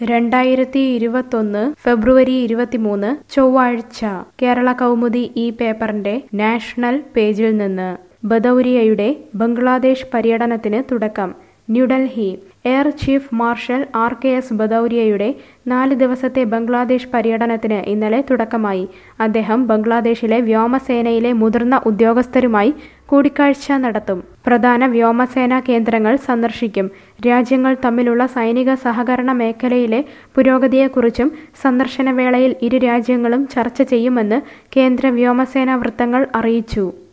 രണ്ടായിരത്തി ഇരുപത്തൊന്ന് ഫെബ്രുവരി ഇരുപത്തിമൂന്ന് ചൊവ്വാഴ്ച കേരള കൗമുദി ഈ പേപ്പറിന്റെ നാഷണൽ പേജിൽ നിന്ന് ബദൌരിയയുടെ ബംഗ്ലാദേശ് പര്യടനത്തിന് തുടക്കം New Delhi air chief marshal R K S ബദൌരിയയുടെ നാല് ദിവസത്തെ ബംഗ്ലാദേശ് പര്യടനത്തിന് ഇന്നലെ തുടക്കമായി അദ്ദേഹം ബംഗ്ലാദേശിലെ വ്യോമസേനയിലെ മുതിർന്ന ഉദ്യോഗസ്ഥരുമായി കൂടിക്കാഴ്ച നടത്തും പ്രധാന വ്യോമസേനാ കേന്ദ്രങ്ങൾ സന്ദർശിക്കും രാജ്യങ്ങൾ തമ്മിലുള്ള സൈനിക സഹകരണ മേഖലയിലെ പുരോഗതിയെക്കുറിച്ചും സന്ദർശന വേളയിൽ ഇരു രാജ്യങ്ങളും ചർച്ച ചെയ്യുമെന്ന് കേന്ദ്ര വ്യോമസേനാ വൃത്തങ്ങൾ അറിയിച്ചു